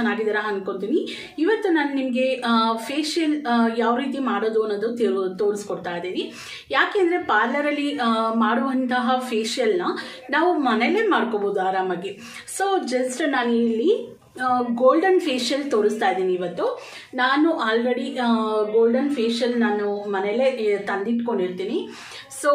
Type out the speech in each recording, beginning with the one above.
ಚೆನ್ನಾಗಿದ್ದೀರಾ ಅನ್ಕೋತೀನಿ ಇವತ್ತು ನಾನು ನಿಮಗೆ ಫೇಶಿಯಲ್ ಯಾವ ರೀತಿ ಮಾಡೋದು ಅನ್ನೋದು ತಿರು- ತೋರಿಸ್ಕೊಡ್ತಾ ಇದ್ದೀನಿ ಯಾಕೆಂದರೆ ಪಾರ್ಲರಲ್ಲಿ ಮಾಡುವಂತಹ ಫೇಶಿಯಲ್ನ ನಾವು ಮನೇಲೇ ಮಾಡ್ಕೋಬೋದು ಆರಾಮಾಗಿ ಸೊ ಜಸ್ಟ್ ನಾನು ಇಲ್ಲಿ ಗೋಲ್ಡನ್ ಫೇಶಿಯಲ್ ತೋರಿಸ್ತಾ ಇದ್ದೀನಿ ಇವತ್ತು ನಾನು ಆಲ್ರೆಡಿ ಗೋಲ್ಡನ್ ಫೇಶಿಯಲ್ ನಾನು ಮನೇಲೇ ಆ, ತಂದಿಟ್ಕೊಂಡಿರ್ತೀನಿ ಸೊ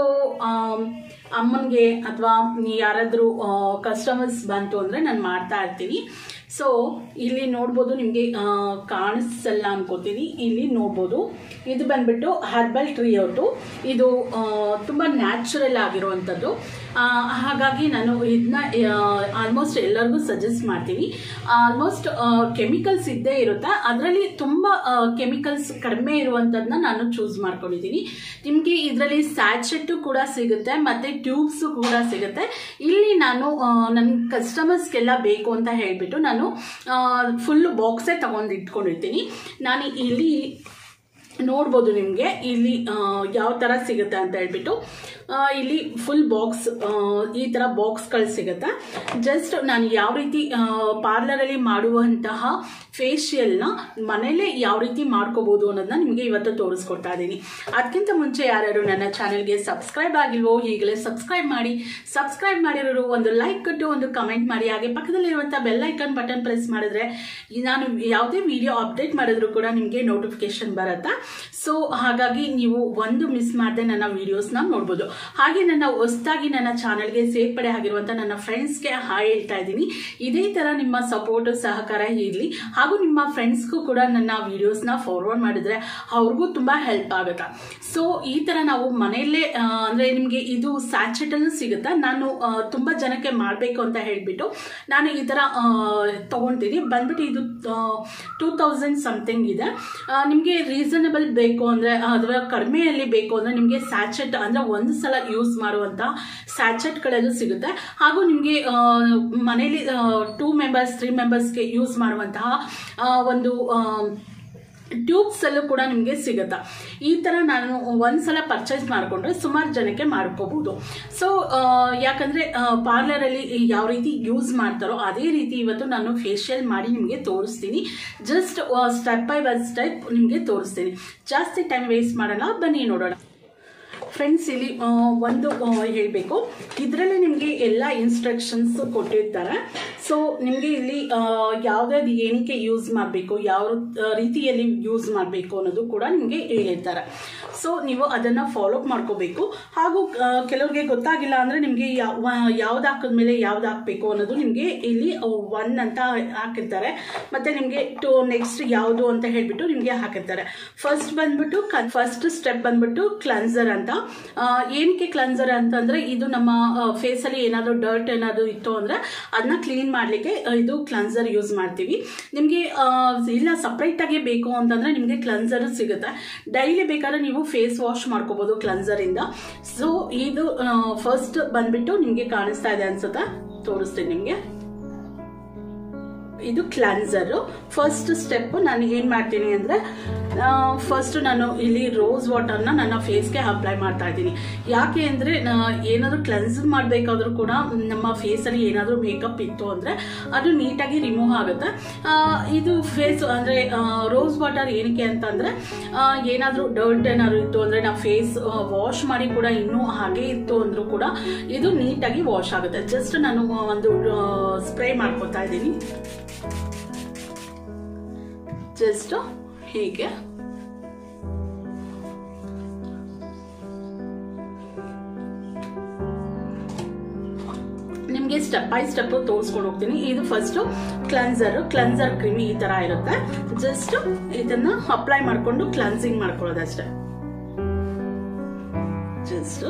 ಅಮ್ಮನಿಗೆ ಅಥವಾ ಯಾರಾದರೂ ಕಸ್ಟಮರ್ಸ್ ಬಂತು ಅಂದರೆ ನಾನು ಮಾಡ್ತಾ ಇರ್ತೀನಿ ಸೊ ಇಲ್ಲಿ ನೋಡ್ಬೋದು ನಿಮಗೆ ಕಾಣಿಸಲ್ಲ ಅನ್ಕೋತೀನಿ ಇಲ್ಲಿ ನೋಡ್ಬೋದು ಇದು ಬಂದ್ಬಿಟ್ಟು ಹರ್ಬಲ್ ಟ್ರೀ ಅವ್ರದ್ದು ಇದು ತುಂಬ ನ್ಯಾಚುರಲ್ ಆಗಿರುವಂಥದ್ದು ಆ, ಹಾಗಾಗಿ ನಾನು ಇದನ್ನ ಆಲ್ಮೋಸ್ಟ್ ಎಲ್ಲರಿಗೂ ಸಜೆಸ್ಟ್ ಮಾಡ್ತೀನಿ ಆಲ್ಮೋಸ್ಟ್ ಕೆಮಿಕಲ್ಸ್ ಇದ್ದೇ ಇರುತ್ತೆ ಅದರಲ್ಲಿ ತುಂಬ ಕೆಮಿಕಲ್ಸ್ ಕಡಿಮೆ ಇರುವಂಥದ್ದನ್ನ ನಾನು ಚೂಸ್ ಮಾಡ್ಕೊಂಡಿದ್ದೀನಿ ನಿಮಗೆ ಇದರಲ್ಲಿ ಸ್ಯಾಚೆಟ್ಟು ಕೂಡ ಸಿಗುತ್ತೆ ಮತ್ತು ಟ್ಯೂಬ್ಸು ಕೂಡ ಸಿಗುತ್ತೆ ಇಲ್ಲಿ ನಾನು ನನ್ನ ಕಸ್ಟಮರ್ಸ್ಗೆಲ್ಲ ಬೇಕು ಅಂತ ಹೇಳಿಬಿಟ್ಟು ನಾನು ಫುಲ್ಲು ಬಾಕ್ಸೇ ತಗೊಂಡು ಇಟ್ಕೊಂಡಿರ್ತೀನಿ ನಾನು ಇಲ್ಲಿ ನೋಡ್ಬೋದು ನಿಮಗೆ ಇಲ್ಲಿ ಯಾವ ಥರ ಸಿಗುತ್ತೆ ಅಂತ ಹೇಳ್ಬಿಟ್ಟು ಆ, ಇಲ್ಲಿ ಫುಲ್ ಬಾಕ್ಸ್ ಈ ಥರ ಬಾಕ್ಸ್ಗಳು ಸಿಗುತ್ತೆ ಜಸ್ಟ್ ನಾನು ಯಾವ ರೀತಿ ಪಾರ್ಲರಲ್ಲಿ ಮಾಡುವಂತಹ ಫೇಶಿಯಲ್ನ ಮನೇಲೇ ಯಾವ ರೀತಿ ಮಾಡ್ಕೋಬೋದು ಅನ್ನೋದನ್ನ ನಿಮಗೆ ಇವತ್ತು ತೋರಿಸ್ಕೊಡ್ತಾ ಇದ್ದೀನಿ ಅದಕ್ಕಿಂತ ಮುಂಚೆ ಯಾರ್ಯಾರು ನನ್ನ ಚಾನೆಲ್ಗೆ ಸಬ್ಸ್ಕ್ರೈಬ್ ಆಗಿಲ್ವೋ ಈಗಲೇ ಸಬ್ಸ್ಕ್ರೈಬ್ ಮಾಡಿ ಸಬ್ಸ್ಕ್ರೈಬ್ ಮಾಡಿರೋರು ಒಂದು ಲೈಕ್ ಕೊಟ್ಟು ಒಂದು ಕಮೆಂಟ್ ಮಾಡಿ ಹಾಗೆ ಪಕ್ಕದಲ್ಲಿರುವಂಥ ಬೆಲ್ ಐಕನ್ ಬಟನ್ ಪ್ರೆಸ್ ಮಾಡಿದ್ರೆ ಈ ನಾನು ಯಾವುದೇ ವಿಡಿಯೋ ಅಪ್ಡೇಟ್ ಮಾಡಿದ್ರು ಕೂಡ ನಿಮಗೆ ನೋಟಿಫಿಕೇಶನ್ ಬರುತ್ತೆ ಸೊ ಹಾಗಾಗಿ ನೀವು ಒಂದು ಮಿಸ್ ಮಾಡದೆ ನನ್ನ ವಿಡಿಯೋಸ್ನ ನೋಡ್ಬೋದು ಹಾಗೆ ನನ್ನ ಹೊಸದಾಗಿ ನನ್ನ ಚಾನಲ್ಗೆ ಸೇರ್ಪಡೆ ಆಗಿರುವಂಥ ನನ್ನ ಫ್ರೆಂಡ್ಸ್ಗೆ ಹಾಯ್ ಹೇಳ್ತಾ ಇದ್ದೀನಿ ಇದೇ ಥರ ನಿಮ್ಮ ಸಪೋರ್ಟ್ ಸಹಕಾರ ಇರಲಿ ಹಾಗೂ ನಿಮ್ಮ ಫ್ರೆಂಡ್ಸ್ಗೂ ಕೂಡ ನನ್ನ ವಿಡಿಯೋಸ್ನ ಫಾರ್ವರ್ಡ್ ಮಾಡಿದ್ರೆ ಅವ್ರಿಗೂ ತುಂಬ ಹೆಲ್ಪ್ ಆಗುತ್ತೆ ಸೊ ಈ ಥರ ನಾವು ಮನೆಯಲ್ಲೇ ಆ, ಅಂದ್ರೆ ನಿಮಗೆ ಇದು ಸ್ಯಾಚೆಟಲ್ಲೂ ಸಿಗುತ್ತೆ ನಾನು ಆ, ತುಂಬ ಜನಕ್ಕೆ ಮಾಡಬೇಕು ಅಂತ ಹೇಳಿಬಿಟ್ಟು ನಾನು ಈ ಥರ ಆ, ತಗೊಂತೀನಿ ಬಂದ್ಬಿಟ್ಟು ಇದು ಟೂ ತೌಸಂಡ್ ಸಮಥಿಂಗ್ ಇದೆ ನಿಮಗೆ ರೀಸನಬಲ್ ಬೇಕು ಅಂದರೆ ಅಥವಾ ಕಡಿಮೆಯಲ್ಲಿ ಬೇಕು ಅಂದರೆ ನಿಮಗೆ ಸ್ಯಾಚೆಟ್ ಅಂದರೆ ಒಂದು ಸಲ ಯೂಸ್ ಮಾಡುವಂಥ ಸ್ಯಾಚೆಟ್ಗಳಲ್ಲೂ ಸಿಗುತ್ತೆ ಹಾಗೂ ನಿಮಗೆ ಮನೇಲಿ ಟೂ ಮೆಂಬರ್ಸ್ ತ್ರೀ ಮೆಂಬರ್ಸ್ಗೆ ಯೂಸ್ ಮಾಡುವಂತಹ ಆ, ಒಂದು ಆ, ಟ್ಯೂಬ್ಸ್ ಅಲ್ಲೂ ಕೂಡ ನಿಮಗೆ ಸಿಗುತ್ತೆ ಈ ಥರ ನಾನು ಒಂದ್ಸಲ ಪರ್ಚೇಸ್ ಮಾಡಿಕೊಂಡ್ರೆ ಸುಮಾರು ಜನಕ್ಕೆ ಮಾಡ್ಕೋಬಹುದು ಸೊ ಯಾಕಂದರೆ ಪಾರ್ಲರಲ್ಲಿ ಯಾವ ರೀತಿ ಯೂಸ್ ಮಾಡ್ತಾರೋ ಅದೇ ರೀತಿ ಇವತ್ತು ನಾನು ಫೇಶಿಯಲ್ ಮಾಡಿ ನಿಮಗೆ ತೋರಿಸ್ತೀನಿ just step by one step ನಿಮಗೆ ತೋರಿಸ್ತೀನಿ ಜಾಸ್ತಿ ಟೈಮ್ ವೇಸ್ಟ್ ಮಾಡೋಣ ಬನ್ನಿ ನೋಡೋಣ ಫ್ರೆಂಡ್ಸ್ ಇಲ್ಲಿ ಆ, ಒಂದು ಹೇಳಬೇಕು ಇದರಲ್ಲಿ ನಿಮಗೆ ಎಲ್ಲ ಇನ್ಸ್ಟ್ರಕ್ಷನ್ಸ್ ಕೊಟ್ಟಿರ್ತಾರೆ ಸೊ ನಿಮಗೆ ಇಲ್ಲಿ ಯಾವುದ್ಯಾವ್ದು ಏನಕ್ಕೆ ಯೂಸ್ ಮಾಡಬೇಕು ಯಾವ ಆ, ರೀತಿಯಲ್ಲಿ ಯೂಸ್ ಮಾಡಬೇಕು ಅನ್ನೋದು ಕೂಡ ನಿಮಗೆ ಹೇಳಿರ್ತಾರೆ ಸೊ ನೀವು ಅದನ್ನು ಫಾಲೋ ಮಾಡ್ಕೋಬೇಕು ಹಾಗೂ ಆ, ಕೆಲವ್ರಿಗೆ ಗೊತ್ತಾಗಿಲ್ಲ ಅಂದರೆ ನಿಮಗೆ ಯಾವ್ದು ಹಾಕಿದ್ಮೇಲೆ ಯಾವ್ದು ಹಾಕಬೇಕು ಅನ್ನೋದು ನಿಮಗೆ ಇಲ್ಲಿ ಒನ್ ಅಂತ ಹಾಕಿರ್ತಾರೆ ಮತ್ತು ನಿಮಗೆ ಟು ನೆಕ್ಸ್ಟ್ ಯಾವುದು ಅಂತ ಹೇಳ್ಬಿಟ್ಟು ನಿಮಗೆ ಹಾಕಿರ್ತಾರೆ ಫಸ್ಟ್ ಬಂದ್ಬಿಟ್ಟು ಫಸ್ಟ್ ಸ್ಟೆಪ್ ಬಂದ್ಬಿಟ್ಟು ಕ್ಲನ್ಸರ್ ಅಂತ ಆ, ಏನಕ್ಕೆ ಕ್ಲನ್ಸರ್ ಅಂತಂದ್ರೆ ಇದು ನಮ್ಮ ಫೇಸಲ್ಲಿ ಏನಾದರೂ ಡರ್ಟ್ ಏನಾದರೂ ಇತ್ತು ಅಂದರೆ ಅದನ್ನ ಕ್ಲೀನ್ ಮಾಡಲಿಕ್ಕೆ ಇದು ಕ್ಲನ್ಸರ್ ಯೂಸ್ ಮಾಡ್ತೀವಿ ನಿಮಗೆ ಇಲ್ಲ ಸಪ್ರೇಟಾಗಿ ಬೇಕು ಅಂತಂದರೆ ನಿಮಗೆ ಕ್ಲನ್ಸರ್ ಸಿಗುತ್ತೆ ಡೈಲಿ ಬೇಕಾದ್ರೆ ನೀವು ಫೇಸ್ ವಾಶ್ ಮಾಡ್ಕೋಬೋದು ಕ್ಲನ್ಸರಿಂದ ಸೊ ಇದು ಫಸ್ಟ್ ಬಂದ್ಬಿಟ್ಟು ನಿಮಗೆ ಕಾಣಿಸ್ತಾ ಇದೆ ಅನ್ಸುತ್ತೆ ತೋರಿಸ್ತೀನಿ ನಿಮಗೆ ಇದು ಕ್ಲನ್ಸರು ಫಸ್ಟ್ ಸ್ಟೆಪ್ ನಾನು ಏನು ಮಾಡ್ತೀನಿ ಅಂದರೆ ಫಸ್ಟ್ ನಾನು ಇಲ್ಲಿ ರೋಸ್ ವಾಟರ್ನ ನನ್ನ ಫೇಸ್ಗೆ ಅಪ್ಲೈ ಮಾಡ್ತಾ ಇದ್ದೀನಿ ಯಾಕೆ ಅಂದರೆ ಏನಾದರೂ ಕ್ಲೆನ್ಸ್ ಮಾಡಬೇಕಾದ್ರೂ ಕೂಡ ನಮ್ಮ ಫೇಸಲ್ಲಿ ಏನಾದರೂ ಮೇಕಪ್ ಇತ್ತು ಅಂದರೆ ಅದು ನೀಟಾಗಿ ರಿಮೂವ್ ಆಗುತ್ತೆ ಆ, ಇದು ಫೇಸ್ ಅಂದರೆ ರೋಸ್ ವಾಟರ್ ಏನಕ್ಕೆ ಅಂತಂದರೆ ಏನಾದರೂ ಡರ್ಟ್ ಏನಾದರೂ ಇತ್ತು ಅಂದರೆ ನಾವು ಫೇಸ್ ವಾಶ್ ಮಾಡಿ ಕೂಡ ಇನ್ನೂ ಹಾಗೆ ಇತ್ತು ಅಂದರೂ ಕೂಡ ಇದು ನೀಟಾಗಿ ವಾಶ್ ಆಗುತ್ತೆ ಜಸ್ಟ್ ನಾನು ಒಂದು ಸ್ಪ್ರೇ ಮಾಡ್ಕೊತಾ ಇದ್ದೀನಿ ಜಸ್ಟ್ ಹೀಗೆ ನಿಮಗೆ ಸ್ಟೆಪ್ ಬೈ ಸ್ಟೆಪ್ ತೋರಿಸ್ಕೊಂಡು ಹೋಗ್ತೀನಿ ಇದು ಫಸ್ಟ್ ಕ್ಲನ್ಸರ್ ಕ್ಲನ್ಸರ್ ಕ್ರೀಮ್ ಈ ತರ ಇರುತ್ತೆ ಜಸ್ಟ್ ಇದನ್ನ ಅಪ್ಲೈ ಮಾಡ್ಕೊಂಡು ಕ್ಲನ್ಸಿಂಗ್ ಮಾಡ್ಕೊಳ್ಳೋದಷ್ಟೇ ಜಸ್ಟ್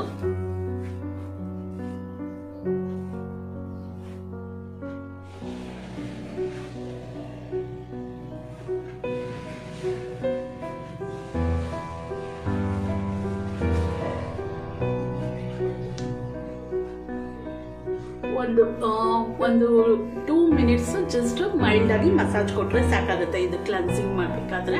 ಒಂದು ಆ, ಒಂದು ಟೂ ಮಿನಿಟ್ಸ್ ಜಸ್ಟ್ ಮೈಲ್ಡ್ ಆಗಿ ಮಸಾಜ್ ಕೊಟ್ರೆ ಸಾಕಾಗುತ್ತೆ ಇದು ಕ್ಲನ್ಸಿಂಗ್ ಮಾಡ್ಬೇಕಾದ್ರೆ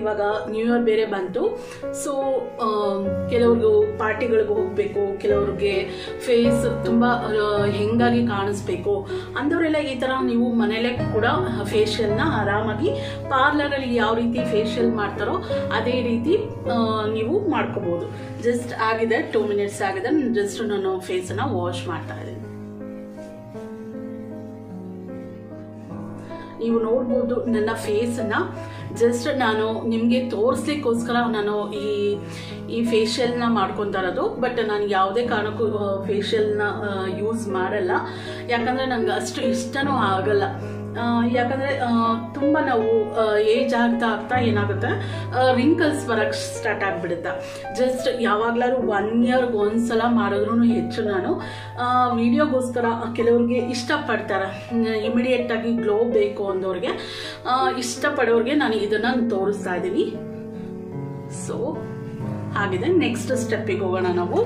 ಇವಾಗ ನ್ಯೂ ಇಯರ್ ಬೇರೆ ಬಂತು ಸೊ ಕೆಲವ್ರಿಗೂ ಪಾರ್ಟಿಗಳಿಗೆ ಹೋಗಬೇಕು ಕೆಲವ್ರಿಗೆ ಫೇಸ್ ತುಂಬ ಹೆಂಗಾಗಿ ಕಾಣಿಸ್ಬೇಕು ಅಂಥವರೆಲ್ಲ ಈ ಥರ ನೀವು ಮನೇಲೆ ಕೂಡ ಫೇಶಿಯಲ್ನ ಆರಾಮಾಗಿ ಪಾರ್ಲರಲ್ಲಿ ಯಾವ ರೀತಿ ಫೇಶಿಯಲ್ ಮಾಡ್ತಾರೋ ಅದೇ ರೀತಿ ಆ, ನೀವು ಮಾಡ್ಕೋಬೋದು ಜಸ್ಟ್ ಆಗಿದೆ ಟೂ ಮಿನಿಟ್ಸ್ ಆಗಿದೆ ಜಸ್ಟ್ ನಾನು ಫೇಸನ್ನು ವಾಶ್ ಮಾಡ್ತಾ ಇದ್ದೀನಿ ನೀವು ನೋಡ್ಬೋದು ನನ್ನ ಫೇಸನ್ನು ಜಸ್ಟ್ ನಾನು ನಿಮಗೆ ತೋರಿಸ್ಲಿಕ್ಕೋಸ್ಕರ ನಾನು ಈ ಈ ಫೇಶಿಯಲ್ನ ಮಾಡ್ಕೊತಾ ಇರೋದು ಬಟ್ ನಾನು ಯಾವುದೇ ಕಾರಣಕ್ಕೂ ಫೇಶಿಯಲ್ನ ಯೂಸ್ ಮಾಡಲ್ಲ ಯಾಕಂದರೆ ನನಗೆ ಅಷ್ಟು ಇಷ್ಟನೂ ಆಗಲ್ಲ ಆ, ಯಾಕಂದರೆ ತುಂಬ ನಾವು ಏಜ್ ಆಗ್ತಾ ಆಗ್ತಾ ಏನಾಗುತ್ತೆ ರಿಂಕಲ್ಸ್ ಬರೋಕ್ಕೆ ಸ್ಟಾರ್ಟ್ ಆಗಿಬಿಡುತ್ತೆ ಜಸ್ಟ್ ಯಾವಾಗಲಾದ್ರು ಒನ್ ಇಯರ್ಗೆ ಒಂದ್ಸಲ ಮಾಡಿದ್ರೂ ಹೆಚ್ಚು ನಾನು ವಿಡಿಯೋಗೋಸ್ಕರ ಕೆಲವ್ರಿಗೆ ಇಷ್ಟಪಡ್ತಾರೆ ಇಮಿಡಿಯೇಟಾಗಿ ಗ್ಲೋ ಬೇಕು ಅಂದವ್ರಿಗೆ ಆ, ಇಷ್ಟಪಡೋರಿಗೆ ನಾನು ಇದನ್ನು ತೋರಿಸ್ತಾ ಇದ್ದೀನಿ ಸೊ ಆಗಿದೆ ನೆಕ್ಸ್ಟ್ ಸ್ಟೆಪ್ಪಿಗೆ ಹೋಗೋಣ ನಾವು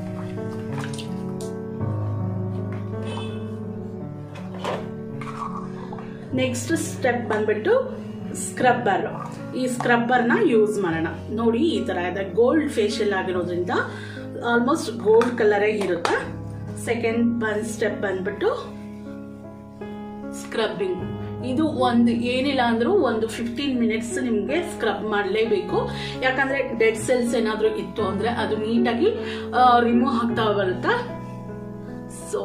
ನೆಕ್ಸ್ಟ್ ಸ್ಟೆಪ್ ಬಂದ್ಬಿಟ್ಟು ಸ್ಕ್ರಬ್ಬರ್ ಈ ಸ್ಕ್ರಬ್ಬರ್ನ ಯೂಸ್ ಮಾಡೋಣ ನೋಡಿ ಈ ಥರ ಇದೆ ಗೋಲ್ಡ್ ಫೇಶಿಯಲ್ ಆಗಿರೋದ್ರಿಂದ ಆಲ್ಮೋಸ್ಟ್ ಗೋಲ್ಡ್ ಕಲರೇ ಇರುತ್ತೆ ಸೆಕೆಂಡ್ ಬನ್ ಸ್ಟೆಪ್ ಬಂದ್ಬಿಟ್ಟು ಸ್ಕ್ರಬ್ಬಿಂಗ್ ಇದು ಒಂದು ಏನಿಲ್ಲ ಅಂದ್ರೂ ಒಂದು ಫಿಫ್ಟೀನ್ ಮಿನಿಟ್ಸ್ ನಿಮಗೆ ಸ್ಕ್ರಬ್ ಮಾಡಲೇಬೇಕು ಯಾಕಂದ್ರೆ ಡೆಡ್ ಸೆಲ್ಸ್ ಏನಾದರೂ ಇತ್ತು ಅಂದ್ರೆ ಅದು ನೀಟಾಗಿ ರಿಮೂವ್ ಆಗ್ತಾ ಬರುತ್ತೆ ಸೊ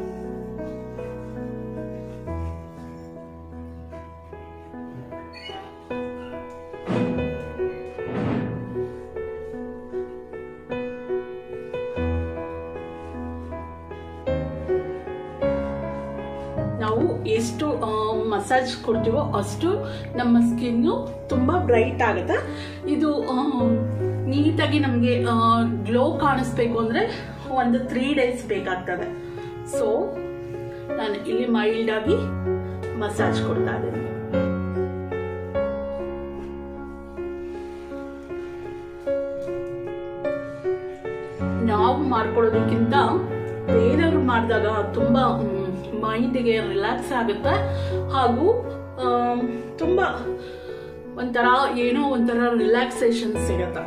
ನಾವು ಎಷ್ಟು ಮಸಾಜ್ ಕೊಡ್ತೀವೋ ಅಷ್ಟು ನಮ್ಮ ಸ್ಕಿನ್ನು ತುಂಬ ಬ್ರೈಟ್ ಆಗುತ್ತೆ ಇದು ಆ, ನೀಟಾಗಿ ನಮಗೆ ಗ್ಲೋ ಕಾಣಿಸ್ಬೇಕು ಅಂದರೆ ಒಂದು ತ್ರೀ ಡೇಸ್ ಬೇಕಾಗ್ತದೆ ಸೊ ನಾನು ಇಲ್ಲಿ ಮೈಲ್ಡ್ ಆಗಿ ಮಸಾಜ್ ಕೊಡ್ತಾ ಇದ್ದೀನಿ ನಾವು ಮಾಡ್ಕೊಳ್ಳೋದಕ್ಕಿಂತ ಬೇರೆಯವರು ಮಾಡಿದಾಗ ತುಂಬ ಮೈಂಡಿಗೆ ರಿಲ್ಯಾಕ್ಸ್ ಆಗುತ್ತೆ ಹಾಗೂ ಆಮ್, ತುಂಬ ಒಂಥರ ಏನೋ ಒಂಥರ ರಿಲ್ಯಾಕ್ಸೇಷನ್ ಸಿಗತ್ತೆ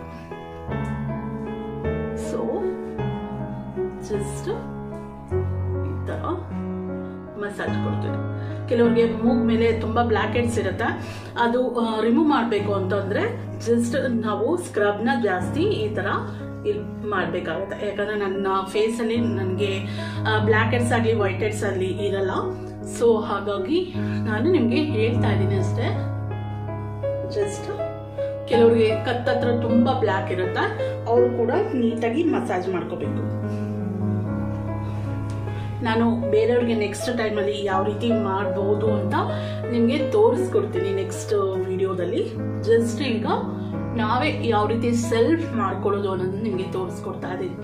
ಸೊ ಜಸ್ಟ್ ಈ ಥರ ಮಸಾಜ್ ಕೊಡ್ತೀನಿ ಕೆಲವ್ರಿಗೆ ಮೂಗ್ ಮೇಲೆ ತುಂಬ ಬ್ಲ್ಯಾಕ್ ಹೆಡ್ಸ್ ಇರುತ್ತೆ ಅದು ರಿಮೂವ್ ಮಾಡಬೇಕು ಅಂತಂದ್ರೆ ಜಸ್ಟ್ ನಾವು ಸ್ಕ್ರಬ್ನ ಜಾಸ್ತಿ ಈ ಥರ ಇಲ್ ಮಾಡಬೇಕಾಗುತ್ತೆ ಯಾಕಂದ್ರೆ ನನ್ನ ಫೇಸಲ್ಲಿ ನನಗೆ ಬ್ಲ್ಯಾಕ್ ಹೆಡ್ಸ್ ಆಗಲಿ ವೈಟ್ ಹೆಡ್ಸ್ ಆಗಲಿ ಇರಲ್ಲ ಸೊ ಹಾಗಾಗಿ ನಾನು ನಿಮಗೆ ಹೇಳ್ತಾ ಇದ್ದೀನಿ ಅಷ್ಟೇ ಜಸ್ಟ್ ಕೆಲವ್ರಿಗೆ ಕತ್ತತ್ರ ತುಂಬ ಬ್ಲ್ಯಾಕ್ ಇರುತ್ತೆ ಅವರು ಕೂಡ ನೀಟಾಗಿ ಮಸಾಜ್ ಮಾಡ್ಕೋಬೇಕು ನಾನು ಬೇರೆಯವ್ರಿಗೆ ನೆಕ್ಸ್ಟ್ ಟೈಮಲ್ಲಿ ಯಾವ ರೀತಿ ಮಾಡ್ಬೋದು ಅಂತ ನಿಮಗೆ ತೋರಿಸ್ಕೊಡ್ತೀನಿ ನೆಕ್ಸ್ಟ್ ವಿಡಿಯೋದಲ್ಲಿ ಜಸ್ಟ್ ಈಗ ನಾವೇ ಯಾವ ರೀತಿ ಸೆಲ್ಫ್ ಮಾಡ್ಕೊಳ್ಳೋದು ಅನ್ನೋದನ್ನ ನಿಮಗೆ ತೋರಿಸ್ಕೊಡ್ತಾ ಇದ್ದೀನಿ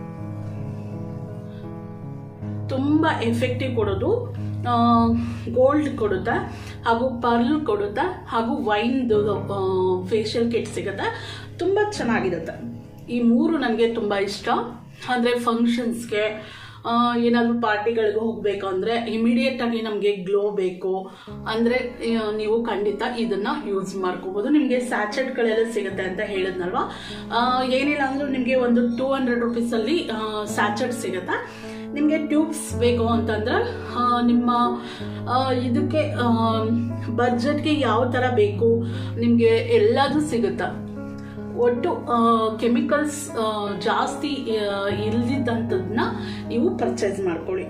ತುಂಬ ಎಫೆಕ್ಟಿವ್ ಕೊಡೋದು ಗೋಲ್ಡ್ ಕೊಡುತ್ತೆ ಹಾಗೂ ಪರ್ಲ್ ಕೊಡುತ್ತೆ ಹಾಗೂ ವೈನ್ದು ಫೇಶಿಯಲ್ ಕಿಟ್ ಸಿಗುತ್ತೆ ತುಂಬ ಚೆನ್ನಾಗಿರುತ್ತೆ ಈ ಮೂರು ನನಗೆ ತುಂಬ ಇಷ್ಟ ಅಂದರೆ ಫಂಕ್ಷನ್ಸ್ಗೆ ಏನಾದರೂ ಪಾರ್ಟಿಗಳಿಗೆ ಹೋಗಬೇಕು ಅಂದರೆ ಇಮಿಡಿಯೇಟ್ ಆಗಿ ನಮಗೆ ಗ್ಲೋ ಬೇಕು ಅಂದರೆ ನೀವು ಖಂಡಿತ ಇದನ್ನು ಯೂಸ್ ಮಾಡ್ಕೋಬೋದು ನಿಮಗೆ ಸ್ಯಾಚೆಟ್ಗಳೆಲ್ಲ ಸಿಗುತ್ತೆ ಅಂತ ಹೇಳಿದ್ನಲ್ವಾ ಆ, ಏನಿಲ್ಲ ಅಂದರೂ ನಿಮಗೆ ಒಂದು ಟೂ ಹಂಡ್ರೆಡ್ ರುಪೀಸಲ್ಲಿ ಸ್ಯಾಚೆಟ್ ಸಿಗುತ್ತೆ ನಿಮಗೆ ಟ್ಯೂಬ್ಸ್ ಬೇಕು ಅಂತಂದ್ರೆ ಆ, ನಿಮ್ಮ ಆ, ಇದಕ್ಕೆ ಬಜೆಟ್ಗೆ ಯಾವ ಥರ ಬೇಕು ನಿಮಗೆ ಎಲ್ಲದೂ ಸಿಗುತ್ತೆ ಒಟ್ಟು ಕೆಮಿಕಲ್ಸ್ ಜಾಸ್ತಿ ಇಲ್ದಿದ್ದಂಥದ್ದನ್ನ ನೀವು ಪರ್ಚೇಸ್ ಮಾಡ್ಕೊಳ್ಳಿ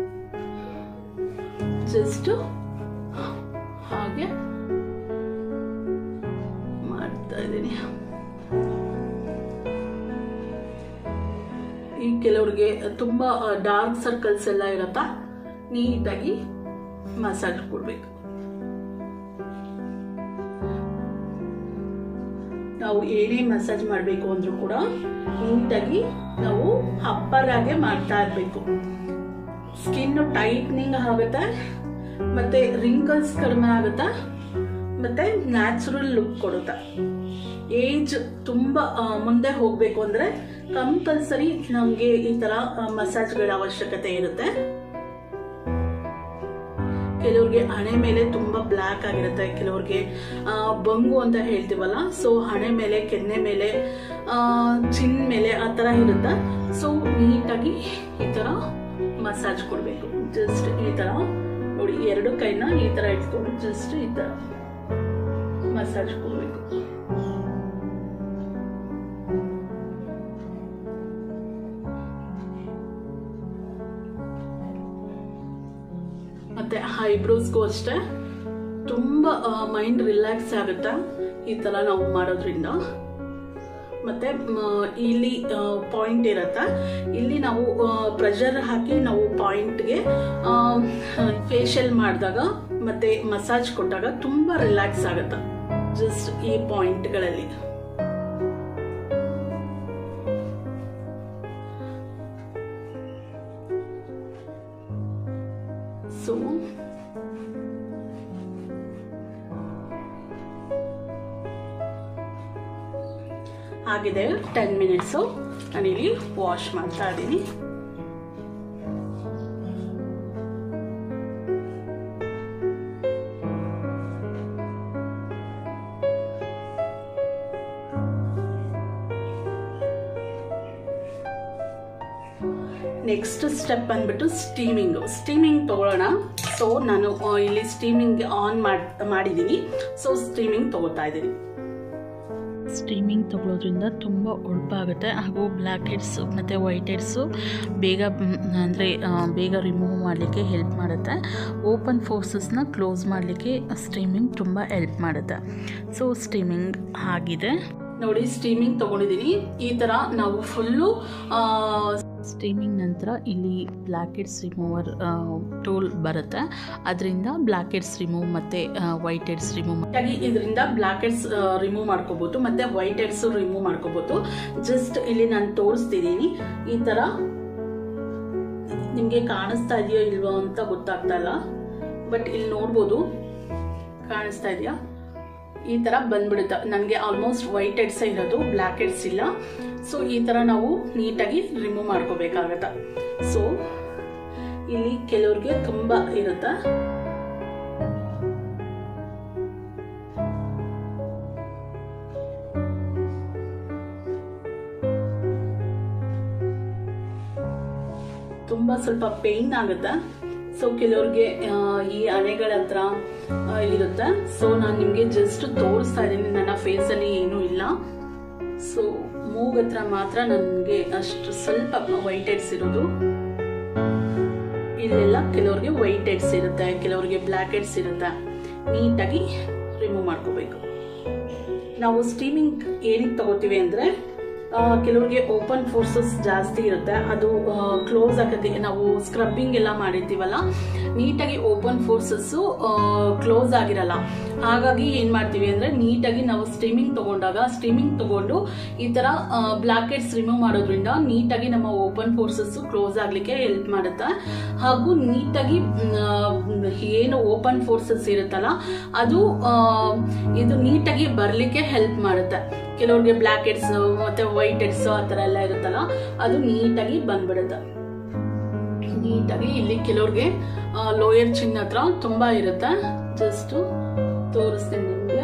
ಜಸ್ಟ್ ಹಾಗೆ ಮಾಡ್ತಾ ಇದ್ದೀನಿ ಈ ಕೆಲವ್ರಿಗೆ ತುಂಬ ಡಾರ್ಕ್ ಸರ್ಕಲ್ಸ್ ಎಲ್ಲ ಇರತ್ತಾ ನೀಟಾಗಿ ಮಸಾಜ್ ಕೊಡ್ಬೇಕು ನಾವು ಏನೇ ಮಸಾಜ್ ಮಾಡಬೇಕು ಅಂದ್ರೂ ಕೂಡ ನೀಟಾಗಿ ನಾವು ಅಪ್ಪರಾಗೆ ಮಾಡ್ತಾ ಇರಬೇಕು ಸ್ಕಿನ್ ಟೈಟ್ನಿಂಗ್ ಆಗುತ್ತೆ ಮತ್ತೆ ರಿಂಕಲ್ಸ್ ಕಡಿಮೆ ಆಗುತ್ತೆ ಮತ್ತೆ ನ್ಯಾಚುರಲ್ ಲುಕ್ ಕೊಡುತ್ತೆ ಏಜ್ ತುಂಬ ಆ, ಮುಂದೆ ಹೋಗಬೇಕು ಅಂದರೆ ಕಂಪಲ್ಸರಿ ನಮಗೆ ಈ ಥರ ಮಸಾಜ್ಗಳ ಅವಶ್ಯಕತೆ ಇರುತ್ತೆ ಕೆಲವ್ರಿಗೆ ಹಣೆ ಮೇಲೆ ತುಂಬ ಬ್ಲ್ಯಾಕ್ ಆಗಿರುತ್ತೆ ಕೆಲವ್ರಿಗೆ ಆ, ಬಂಗು ಅಂತ ಹೇಳ್ತೀವಲ್ಲ ಸೊ ಹಣೆ ಮೇಲೆ ಕೆನ್ನೆ ಮೇಲೆ ಆ, ಚಿನ್ ಮೇಲೆ ಆ ಥರ ಇರುತ್ತೆ ಸೊ ನೀಟಾಗಿ ಈ ಥರ ಮಸಾಜ್ ಕೊಡಬೇಕು ಜಸ್ಟ್ ಈ ಥರ ನೋಡಿ ಎರಡು ಕೈನ ಈ ಥರ ಇಟ್ಕೊಂಡು ಜಸ್ಟ್ ಈ ಥರ ಮಸಾಜ್ ಕೊಡಬೇಕು ಮತ್ತೆ ಐಬ್ರೋಸ್ಗೂ ಅಷ್ಟೇ ತುಂಬ ಮೈಂಡ್ ರಿಲ್ಯಾಕ್ಸ್ ಆಗುತ್ತೆ ಈ ಥರ ನಾವು ಮಾಡೋದ್ರಿಂದ ಮತ್ತೆ ಮ, ಇಲ್ಲಿ ಪಾಯಿಂಟ್ ಇರುತ್ತೆ ಇಲ್ಲಿ ನಾವು ಪ್ರೆಷರ್ ಹಾಕಿ ನಾವು ಪಾಯಿಂಟ್ಗೆ ಫೇಶಿಯಲ್ ಮಾಡಿದಾಗ ಮತ್ತೆ ಮಸಾಜ್ ಕೊಟ್ಟಾಗ ತುಂಬ ರಿಲ್ಯಾಕ್ಸ್ ಆಗುತ್ತೆ ಜಸ್ಟ್ ಈ ಪಾಯಿಂಟ್ಗಳಲ್ಲಿ ಸೊ ಆಗಿದೆ ಟೆನ್ ಮಿನಿಟ್ಸು ನಾನಿಲ್ಲಿ ವಾಶ್ ಮಾಡ್ತಾ ಇದ್ದೀನಿ ನೆಕ್ಸ್ಟ್ ಸ್ಟೆಪ್ ಬಂದ್ಬಿಟ್ಟು ಸ್ಟೀಮಿಂಗು ಸ್ಟೀಮಿಂಗ್ ತಗೊಳ್ಳೋಣ ಸೊ ನಾನು ಆ, ಇಲ್ಲಿ ಸ್ಟೀಮಿಂಗ್ ಆನ್ ಮಾಡಿದ್ದೀನಿ ಸೊ ಸ್ಟೀಮಿಂಗ್ ತಗೋತಾ ಇದ್ದೀನಿ ಸ್ಟೀಮಿಂಗ್ ತಗೊಳ್ಳೋದ್ರಿಂದ ತುಂಬ ಆಗುತ್ತೆ ಹಾಗೂ ಬ್ಲ್ಯಾಕ್ ಹೆಡ್ಸು ಮತ್ತು ವೈಟ್ ಹೆಡ್ಸು ಬೇಗ ಅಂದರೆ ಬೇಗ ರಿಮೂವ್ ಮಾಡಲಿಕ್ಕೆ ಹೆಲ್ಪ್ ಮಾಡುತ್ತೆ ಓಪನ್ ಫೋರ್ಸಸ್ನ ಕ್ಲೋಸ್ ಮಾಡಲಿಕ್ಕೆ ಸ್ಟೀಮಿಂಗ್ ತುಂಬ ಹೆಲ್ಪ್ ಮಾಡುತ್ತೆ ಸೊ ಸ್ಟೀಮಿಂಗ್ ಆಗಿದೆ ನೋಡಿ ಸ್ಟೀಮಿಂಗ್ ತಗೊಂಡಿದ್ದೀನಿ ಈ ತರ ನಾವು ಫುಲ್ಲು ಸ್ಟೀಮಿಂಗ್ ನಂತರ ಇಲ್ಲಿ ಬ್ಲ್ಯಾಕ್ ಹೆಡ್ಸ್ ರಿಮೂವರ್ ಟೂಲ್ ಬರುತ್ತೆ ಅದರಿಂದ ಬ್ಲ್ಯಾಕ್ ಹೆಡ್ಸ್ ರಿಮೂವ್ ಮತ್ತು ವೈಟ್ ಹೆಡ್ಸ್ ರಿಮೂವ್ ಆಗಿ ಇದರಿಂದ ಬ್ಲ್ಯಾಕ್ ಹೆಡ್ಸ್ ರಿಮೂವ್ ಮಾಡ್ಕೋಬಹುದು ಮತ್ತೆ ವೈಟ್ ಹೆಡ್ಸ್ ರಿಮೂವ್ ಮಾಡ್ಕೋಬಹುದು ಜಸ್ಟ್ ಇಲ್ಲಿ ನಾನು ತೋರಿಸ್ತಿದ್ದೀನಿ ಈ ತರ ನಿಮ್ಗೆ ಕಾಣಿಸ್ತಾ ಇದೆಯೋ ಇಲ್ವೋ ಅಂತ ಗೊತ್ತಾಗ್ತಾ ಇಲ್ಲ ಬಟ್ ಇಲ್ಲಿ ನೋಡ್ಬೋದು ಕಾಣಿಸ್ತಾ ಇದೆಯಾ ಈ ತರ ಬಂದ್ಬಿಡುತ್ತೆ ನನಗೆ ಆಲ್ಮೋಸ್ಟ್ ವೈಟ್ ಹೆಡ್ಸ್ ಇರೋದು ಬ್ಲ್ಯಾಕ್ ಹೆಡ್ಸ್ ಇಲ್ಲ ಸೊ ಈ ತರ ನಾವು ನೀಟಾಗಿ ರಿಮೂವ್ ಮಾಡ್ಕೋಬೇಕಾಗತ್ತ ಸೊ ಇಲ್ಲಿ ಕೆಲವ್ರಿಗೆ ತುಂಬಾ ಇರುತ್ತೆ ತುಂಬ ಸ್ವಲ್ಪ ಪೇಯ್ನ್ ಆಗುತ್ತೆ ಸೊ ಕೆಲವ್ರಿಗೆ ಆ, ಈ ಹಣೆಗಳ ಹತ್ರ ಆ, ಇರುತ್ತೆ ಸೊ ನಾನು ನಿಮಗೆ ಜಸ್ಟ್ ತೋರಿಸ್ತಾ ಇದ್ದೀನಿ ನನ್ನ ಫೇಸಲ್ಲಿ ಏನೂ ಇಲ್ಲ ಸೊ ಮೂಗ್ ಹತ್ರ ಮಾತ್ರ ನನಗೆ ಅಷ್ಟು ಸ್ವಲ್ಪ ವೈಟ್ ಹೆಡ್ಸ್ ಇರೋದು ಇಲ್ಲೆಲ್ಲ ಕೆಲವ್ರಿಗೆ ವೈಟ್ ಹೆಡ್ಸ್ ಇರುತ್ತೆ ಕೆಲವ್ರಿಗೆ ಬ್ಲ್ಯಾಕ್ ಹೆಡ್ಸ್ ಇರುತ್ತೆ ನೀಟಾಗಿ ರಿಮೂವ್ ಮಾಡ್ಕೋಬೇಕು ನಾವು ಸ್ಟೀಮಿಂಗ್ ಏನಕ್ಕೆ ತಗೋತೀವಿ ಅಂದರೆ ಕೆಲವ್ರಿಗೆ ಓಪನ್ ಫೋರ್ಸಸ್ ಜಾಸ್ತಿ ಇರುತ್ತೆ ಅದು ಕ್ಲೋಸ್ ಆಗತ್ತೆ ನಾವು ಸ್ಕ್ರಬ್ಬಿಂಗ್ ಎಲ್ಲ ಮಾಡಿರ್ತೀವಲ್ಲ ನೀಟಾಗಿ ಓಪನ್ ಫೋರ್ಸಸ್ಸು ಕ್ಲೋಸ್ ಆಗಿರಲ್ಲ ಹಾಗಾಗಿ ಏನು ಮಾಡ್ತೀವಿ ಅಂದರೆ ನೀಟಾಗಿ ನಾವು ಸ್ಟೀಮಿಂಗ್ ತಗೊಂಡಾಗ ಸ್ಟೀಮಿಂಗ್ ತಗೊಂಡು ಈ ಥರ ಬ್ಲ್ಯಾಕ್ ಹೆಡ್ಸ್ ರಿಮೂವ್ ಮಾಡೋದ್ರಿಂದ ನೀಟಾಗಿ ನಮ್ಮ ಓಪನ್ ಫೋರ್ಸಸ್ಸು ಕ್ಲೋಸ್ ಆಗಲಿಕ್ಕೆ ಹೆಲ್ಪ್ ಮಾಡುತ್ತೆ ಹಾಗೂ ನೀಟಾಗಿ ಮ್, ಏನು ಓಪನ್ ಫೋರ್ಸಸ್ ಇರುತ್ತಲ್ಲ ಅದು ಆ, ಇದು ನೀಟಾಗಿ ಬರಲಿಕ್ಕೆ ಹೆಲ್ಪ್ ಮಾಡುತ್ತೆ ಕೆಲವ್ರಿಗೆ ಬ್ಲ್ಯಾಕ್ ಹೆಡ್ಸ್ ಮತ್ತೆ ವೈಟ್ ಹೆಡ್ಸ್ ಆ ಥರ ಎಲ್ಲ ಇರುತ್ತಲ್ಲ ಅದು ನೀಟಾಗಿ ಬಂದ್ಬಿಡುತ್ತೆ ನೀಟಾಗಿ ಇಲ್ಲಿ ಕೆಲವ್ರಿಗೆ ಲೋಯರ್ ಚಿನ್ನ ಹತ್ರ ತುಂಬಾ ಇರುತ್ತೆ ಜಸ್ಟ್ ತೋರಿಸ್ತೀನಿ ನಿಮಗೆ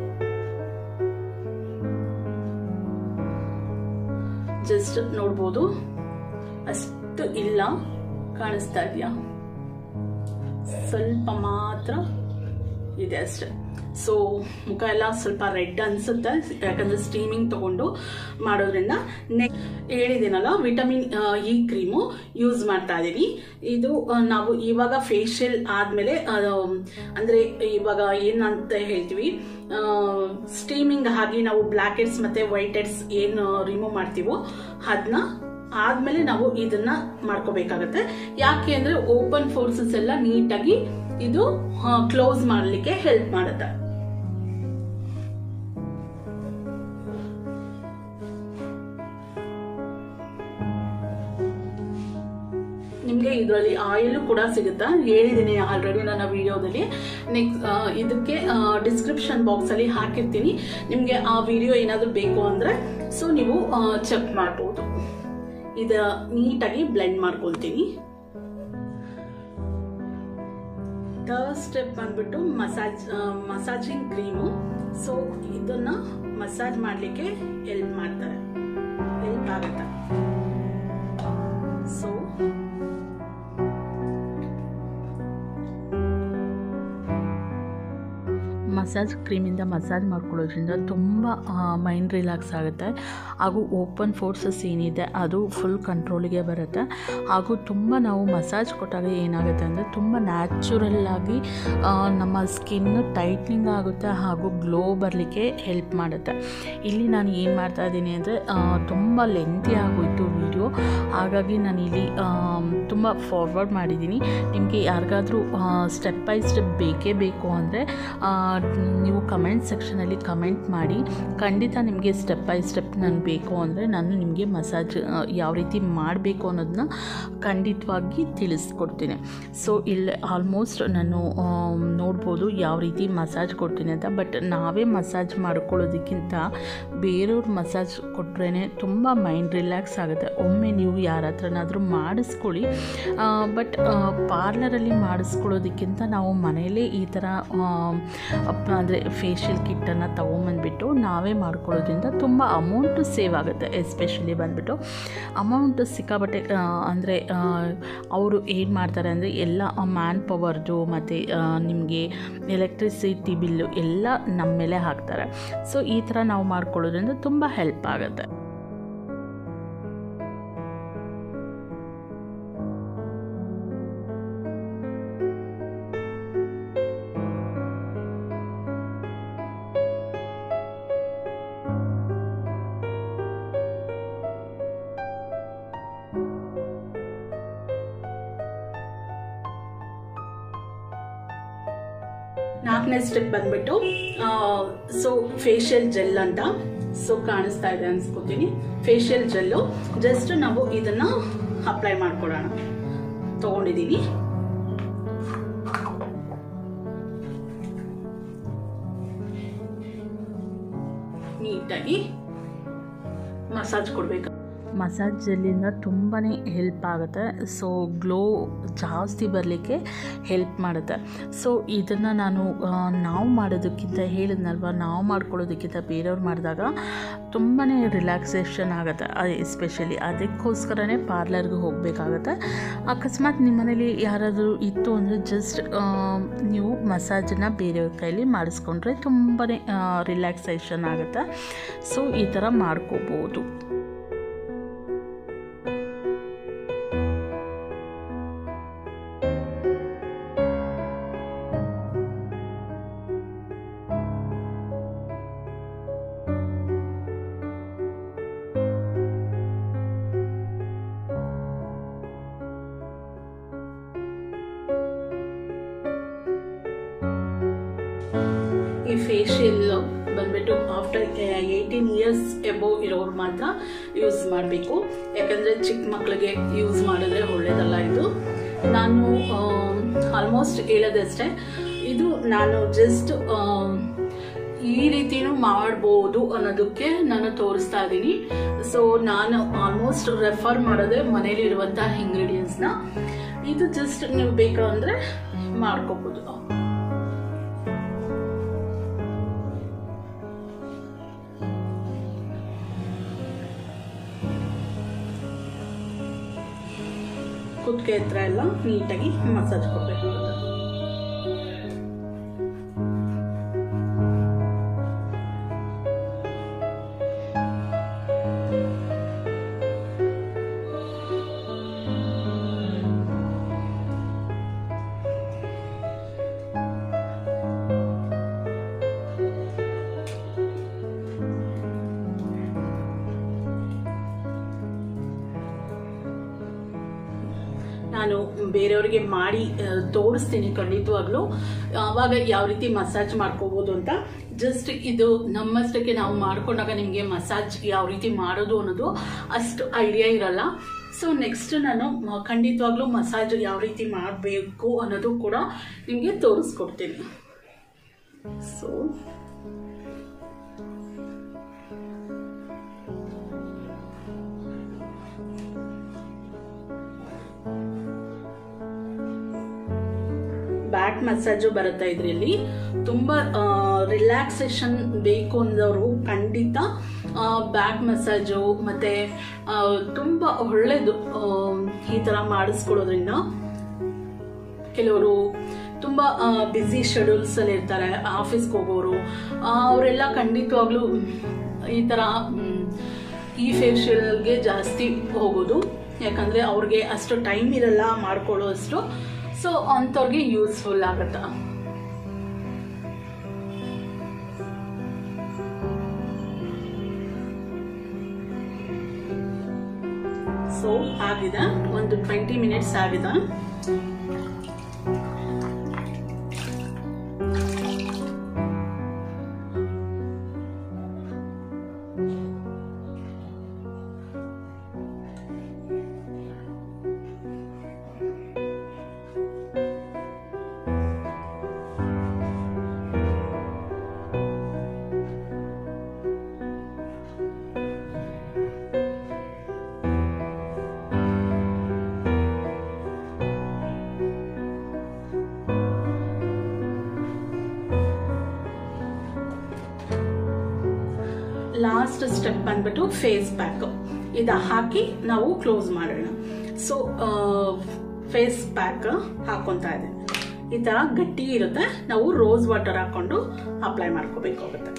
ಜಸ್ಟ್ ನೋಡ್ಬೋದು ಅಷ್ಟು ಇಲ್ಲ ಕಾಣಿಸ್ತಾ ಇದೆಯಾ ಸ್ವಲ್ಪ ಮಾತ್ರ ಇದೆ ಅಷ್ಟೆ ಸೊ ಮುಖ ಎಲ್ಲ ಸ್ವಲ್ಪ ರೆಡ್ ಅನ್ಸುತ್ತೆ ಯಾಕಂದ್ರೆ ಸ್ಟೀಮಿಂಗ್ ತಗೊಂಡು ಮಾಡೋದ್ರಿಂದ ನೆಕ್ ಹೇಳಿದ್ದೀನಲ್ಲ ವಿಟಮಿನ್ ಇ ಕ್ರೀಮು ಯೂಸ್ ಮಾಡ್ತಾ ಇದ್ದೀನಿ ಇದು ಆ, ನಾವು ಇವಾಗ ಫೇಶಿಯಲ್ ಆದಮೇಲೆ ಅಂದರೆ ಇವಾಗ ಏನಂತ ಹೇಳ್ತೀವಿ ಸ್ಟೀಮಿಂಗ್ ಆಗಿ ನಾವು ಬ್ಲ್ಯಾಕ್ ಹೆಡ್ಸ್ ಮತ್ತು ವೈಟ್ ಹೆಡ್ಸ್ ಏನು ರಿಮೂವ್ ಮಾಡ್ತೀವೋ ಅದನ್ನ ಆದ್ಮೇಲೆ ನಾವು ಇದನ್ನ ಮಾಡ್ಕೋಬೇಕಾಗತ್ತೆ ಯಾಕೆ ಅಂದ್ರೆ ಓಪನ್ ಫೋರ್ಸಸ್ ಎಲ್ಲ ನೀಟಾಗಿ ಇದು ಕ್ಲೋಸ್ ಮಾಡಲಿಕ್ಕೆ ಹೆಲ್ಪ್ ಮಾಡುತ್ತೆ ನಿಮಗೆ ಇದರಲ್ಲಿ ಆಯಿಲ್ ಕೂಡ ಸಿಗುತ್ತೆ ಹೇಳಿದ್ದೀನಿ ಆಲ್ರೆಡಿ ನನ್ನ ವಿಡಿಯೋದಲ್ಲಿ ನೆಕ್ಸ್ಟ್ ಇದಕ್ಕೆ ಡಿಸ್ಕ್ರಿಪ್ಷನ್ ಬಾಕ್ಸಲ್ಲಿ ಹಾಕಿರ್ತೀನಿ ನಿಮಗೆ ಆ ವಿಡಿಯೋ ಏನಾದರೂ ಬೇಕು ಅಂದರೆ ಸೊ ನೀವು ಚೆಕ್ ಮಾಡ್ಬೋದು ಇದು ನೀಟಾಗಿ ಬ್ಲೆಂಡ್ ಮಾಡ್ಕೊಳ್ತೀನಿ ಥರ್ಡ್ ಸ್ಟೆಪ್ ಬಂದ್ಬಿಟ್ಟು ಮಸಾಜ್ ಮಸಾಜಿಂಗ್ ಕ್ರೀಮು ಸೊ ಇದನ್ನ ಮಸಾಜ್ ಮಾಡಲಿಕ್ಕೆ ಹೆಲ್ಪ್ ಮಾಡ್ತಾರೆ ಹೆಲ್ಪ್ ಆಗುತ್ತೆ ಸೊ ಮಸಾಜ್ ಕ್ರೀಮಿಂದ ಮಸಾಜ್ ಮಾಡ್ಕೊಳ್ಳೋದ್ರಿಂದ ತುಂಬ ಮೈಂಡ್ ರಿಲ್ಯಾಕ್ಸ್ ಆಗುತ್ತೆ ಹಾಗೂ ಓಪನ್ ಫೋರ್ಸಸ್ ಏನಿದೆ ಅದು ಫುಲ್ ಕಂಟ್ರೋಲಿಗೆ ಬರುತ್ತೆ ಹಾಗೂ ತುಂಬ ನಾವು ಮಸಾಜ್ ಕೊಟ್ಟಾಗ ಏನಾಗುತ್ತೆ ಅಂದರೆ ತುಂಬ ನ್ಯಾಚುರಲ್ ಆಗಿ ಆ, ನಮ್ಮ ಸ್ಕಿನ್ ಟೈಟ್ನಿಂಗ್ ಆಗುತ್ತೆ ಹಾಗೂ ಗ್ಲೋ ಬರಲಿಕ್ಕೆ ಹೆಲ್ಪ್ ಮಾಡುತ್ತೆ ಇಲ್ಲಿ ನಾನು ಏನು ಮಾಡ್ತಾ ಇದ್ದೀನಿ ಅಂದರೆ ತುಂಬ ಲೆಂತಿ ಆಗೋಯ್ತು ವಿಡಿಯೋ ಹಾಗಾಗಿ ನಾನು ಇಲ್ಲಿ ತುಂಬ ಫಾರ್ವರ್ಡ್ ಮಾಡಿದ್ದೀನಿ ನಿಮಗೆ ಯಾರಿಗಾದರೂ ಸ್ಟೆಪ್ ಬೈ ಸ್ಟೆಪ್ ಬೇಕೇ ಬೇಕು ಅಂದರೆ ನೀವು ಕಮೆಂಟ್ ಸೆಕ್ಷನಲ್ಲಿ ಕಮೆಂಟ್ ಮಾಡಿ ಖಂಡಿತ ನಿಮಗೆ ಸ್ಟೆಪ್ ಬೈ ಸ್ಟೆಪ್ ನಾನು ಬೇಕು ಅಂದರೆ ನಾನು ನಿಮಗೆ ಮಸಾಜ್ ಯಾವ ರೀತಿ ಮಾಡಬೇಕು ಅನ್ನೋದನ್ನ ಖಂಡಿತವಾಗಿ ತಿಳಿಸ್ಕೊಡ್ತೀನಿ ಸೊ ಇಲ್ಲಿ ಆಲ್ಮೋಸ್ಟ್ ನಾನು ಆಮ್, ನೋಡ್ಬೋದು ಯಾವ ರೀತಿ ಮಸಾಜ್ ಕೊಡ್ತೀನಿ ಅಂತ ಬಟ್ ನಾವೇ ಮಸಾಜ್ ಮಾಡ್ಕೊಳ್ಳೋದಕ್ಕಿಂತ ಬೇರೆಯವ್ರ ಮಸಾಜ್ ಕೊಟ್ರೇ ತುಂಬ ಮೈಂಡ್ ರಿಲ್ಯಾಕ್ಸ್ ಆಗುತ್ತೆ ಒಮ್ಮೆ ನೀವು ಯಾರ ಹತ್ರನಾದರೂ ಮಾಡಿಸ್ಕೊಳ್ಳಿ ಬಟ್ ಪಾರ್ಲರಲ್ಲಿ ಮಾಡಿಸ್ಕೊಳ್ಳೋದಕ್ಕಿಂತ ನಾವು ಮನೆಯಲ್ಲೇ ಈ ಥರ ಅಂದರೆ ಫೇಶಿಯಲ್ ಕಿಟ್ಟನ್ನು ತೊಗೊಂಬಂದ್ಬಿಟ್ಟು ನಾವೇ ಮಾಡ್ಕೊಳ್ಳೋದ್ರಿಂದ ತುಂಬ ಅಮೌಂಟು ಸೇವ್ ಆಗುತ್ತೆ ಎಸ್ಪೆಷಲಿ ಬಂದುಬಿಟ್ಟು ಅಮೌಂಟ್ ಸಿಕ್ಕಾಬಟ್ಟೆ ಅಂದರೆ ಅವರು ಏನು ಮಾಡ್ತಾರೆ ಅಂದರೆ ಎಲ್ಲ ಮ್ಯಾನ್ ಪವರ್ದು ಮತ್ತು ನಿಮಗೆ ಎಲೆಕ್ಟ್ರಿಸಿಟಿ ಬಿಲ್ಲು ಎಲ್ಲ ನಮ್ಮ ಮೇಲೆ ಹಾಕ್ತಾರೆ ಸೊ ಈ ಥರ ನಾವು ಮಾಡ್ಕೊಳ್ಳೋದ್ರಿಂದ ತುಂಬ ಹೆಲ್ಪ್ ಆಗುತ್ತೆ ನಾಲ್ಕನೇ ಸ್ಟೆಪ್ ಬಂದ್ಬಿಟ್ಟು ಸೊ ಫೇಶಿಯಲ್ ಜೆಲ್ ಅಂತ ಸೊ ಕಾಣಿಸ್ತಾ ಇದೆ ಅನ್ಸ್ಕೊತೀನಿ ಫೇಶಿಯಲ್ ಜೆಲ್ಲು ಜಸ್ಟ್ ನಾವು ಇದನ್ನ ಅಪ್ಲೈ ಮಾಡ್ಕೊಳ್ಳೋಣ ತಗೊಂಡಿದ್ದೀನಿ ನೀಟಾಗಿ ಮಸಾಜ್ ಕೊಡ್ಬೇಕು ಮಸಾಜ್ ಜೆಲ್ಲಿಂದ ತುಂಬಾ ಹೆಲ್ಪ್ ಆಗುತ್ತೆ ಸೊ ಗ್ಲೋ ಜಾಸ್ತಿ ಬರಲಿಕ್ಕೆ ಹೆಲ್ಪ್ ಮಾಡುತ್ತೆ ಸೊ ಇದನ್ನು ನಾನು ಆ, ನಾವು ಮಾಡೋದಕ್ಕಿಂತ ಹೇಳಿದ್ನಲ್ವ ನಾವು ಮಾಡ್ಕೊಳ್ಳೋದಕ್ಕಿಂತ ಬೇರೆಯವ್ರು ಮಾಡಿದಾಗ ತುಂಬಾ ರಿಲ್ಯಾಕ್ಸೇಷನ್ ಆಗುತ್ತೆ ಎಸ್ಪೆಷಲಿ ಅದಕ್ಕೋಸ್ಕರನೇ ಪಾರ್ಲರ್ಗೆ ಹೋಗಬೇಕಾಗತ್ತೆ ಅಕಸ್ಮಾತ್ ನಿಮ್ಮ ಮನೇಲಿ ಯಾರಾದರೂ ಇತ್ತು ಅಂದರೆ ಜಸ್ಟ್ ನೀವು ಮಸಾಜನ್ನು ಬೇರೆಯವ್ರ ಕೈಲಿ ಮಾಡಿಸ್ಕೊಂಡ್ರೆ ತುಂಬಾ ರಿಲ್ಯಾಕ್ಸೇಷನ್ ಆಗುತ್ತೆ ಸೊ ಈ ಥರ ಮಾಡ್ಕೋಬೋದು ಈ ಫೇಶಿಯಲ್ ಬಂದ್ಬಿಟ್ಟು ಆಫ್ಟರ್ ಏಯ್ಟೀನ್ ಇಯರ್ಸ್ ಎಬೋ ಇರೋರು ಮಾತ್ರ ಯೂಸ್ ಮಾಡಬೇಕು ಯಾಕಂದರೆ ಚಿಕ್ಕ ಮಕ್ಕಳಿಗೆ ಯೂಸ್ ಮಾಡಿದ್ರೆ ಒಳ್ಳೇದಲ್ಲ ಇದು ನಾನು ಆಲ್ಮೋಸ್ಟ್ ಹೇಳೋದಷ್ಟೇ ಇದು ನಾನು ಜಸ್ಟ್ ಈ ರೀತಿನೂ ಮಾಡ್ಬೋದು ಅನ್ನೋದಕ್ಕೆ ನಾನು ತೋರಿಸ್ತಾ ಇದ್ದೀನಿ ಸೊ ನಾನು ಆಲ್ಮೋಸ್ಟ್ ರೆಫರ್ ಮಾಡೋದೇ ಮನೇಲಿ ಇರುವಂತಹ ಇಂಗ್ರೀಡಿಯೆಂಟ್ಸ್ನ ಇದು ಜಸ್ಟ್ ನೀವು ಬೇಕಂದ್ರೆ ಮಾಡ್ಕೋಬೋದು ಕುತ್ತಿಗೆ ಹತ್ರ ಎಲ್ಲ ನೀಟಾಗಿ ಮಸಾಜ್ ಕೊಡಬೇಕು ನಾನು ಬೇರೆಯವರಿಗೆ ಮಾಡಿ ಆ, ತೋರಿಸ್ತೀನಿ ಖಂಡಿತವಾಗ್ಲೂ ಆವಾಗ ಯಾವ ರೀತಿ ಮಸಾಜ್ ಮಾಡ್ಕೋಬೋದು ಅಂತ ಜಸ್ಟ್ ಇದು ನಮ್ಮಷ್ಟಕ್ಕೆ ನಾವು ಮಾಡ್ಕೊಂಡಾಗ ನಿಮಗೆ ಮಸಾಜ್ ಯಾವ ರೀತಿ ಮಾಡೋದು ಅನ್ನೋದು ಅಷ್ಟು ಐಡಿಯಾ ಇರಲ್ಲ ಸೊ ನೆಕ್ಸ್ಟ್ ನಾನು ಮ- ಖಂಡಿತವಾಗ್ಲೂ ಮಸಾಜ್ ಯಾವ ರೀತಿ ಮಾಡಬೇಕು ಅನ್ನೋದು ಕೂಡ ನಿಮಗೆ ತೋರಿಸ್ಕೊಡ್ತೀನಿ ಸೊ ಬ್ಯಾಕ್ ಬ್ಯಾಕ್ ಮಸಾಜು ಬರುತ್ತೆ ಇದರಲ್ಲಿ ತುಂಬ ರಿಲ್ಯಾಕ್ಸೇಷನ್ ಬೇಕು ಅಂದವರು ಖಂಡಿತ ಬ್ಯಾಕ್ ಮಸಾಜು ಮತ್ತು ತುಂಬ ಒಳ್ಳೆಯದು ಈ ಥರ ಮಾಡಿಸ್ಕೊಳ್ಳೋದ್ರಿಂದ ಕೆಲವರು ತುಂಬ ಬ್ಯುಸಿ ಶೆಡ್ಯೂಲ್ಸಲ್ಲಿ ಇರ್ತಾರೆ ಆಫೀಸ್ಗೆ ಹೋಗೋರು ಅವರೆಲ್ಲ ಖಂಡಿತವಾಗ್ಲೂ ಈ ಥರ ಮ್, ಈ ಫೇಶಿಯಲ್ಗೆ ಜಾಸ್ತಿ ಹೋಗೋದು ಯಾಕಂದರೆ ಅವ್ರಿಗೆ ಅಷ್ಟು ಟೈಮ್ ಇರಲ್ಲ ಮಾಡ್ಕೊಳ್ಳೋ ಅಷ್ಟು ಸೊ ಅಂಥವ್ರಿಗೆ ಯೂಸ್ಫುಲ್ ಆಗುತ್ತೆ ಸೊ ಆಗಿದೆ ಒಂದು ಟ್ವೆಂಟಿ ಮಿನಿಟ್ಸ್ ಆಗಿದೆ ಲಾಸ್ಟ್ ಸ್ಟೆಪ್ ಬಂದ್ಬಿಟ್ಟು ಫೇಸ್ ಪ್ಯಾಕ್ ಇದು ಹಾಕಿ ನಾವು ಕ್ಲೋಸ್ ಮಾಡೋಣ ಸೊ ಫೇಸ್ ಪ್ಯಾಕ್ ಹಾಕೊತಾ ಇದೆ ಈ ತರ ಗಟ್ಟಿ ಇರುತ್ತೆ ನಾವು ರೋಸ್ ವಾಟರ್ ಹಾಕೊಂಡು ಅಪ್ಲೈ ಮಾಡ್ಕೋಬೇಕಾಗುತ್ತೆ